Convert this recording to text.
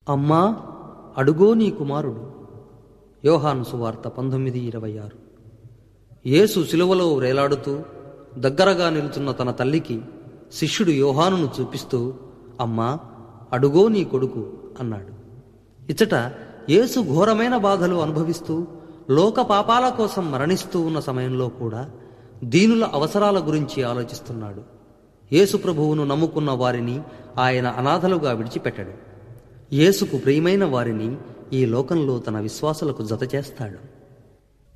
అమ్మా అడుగో నీ కుమారుడు యోహాను సువార్త పంతొమ్మిది ఇరవై ఆరు యేసు సిలువలో వేలాడుతూ దగ్గరగా నిలుచున్న తన తల్లికి శిష్యుడు యోహానును చూపిస్తూ అమ్మా అడుగో నీ కొడుకు అన్నాడు ఇచ్చట యేసు ఘోరమైన బాధలు అనుభవిస్తూ లోక పాపాల కోసం మరణిస్తూ ఉన్న సమయంలో కూడా దీనుల అవసరాల గురించి ఆలోచిస్తున్నాడు యేసు ప్రభువును నమ్ముకున్న వారిని ఆయన అనాథలుగా విడిచిపెట్టాడు యేసుకు ప్రియమైన వారిని ఈ లోకంలో తన విశ్వాసులకు జతచేస్తాడు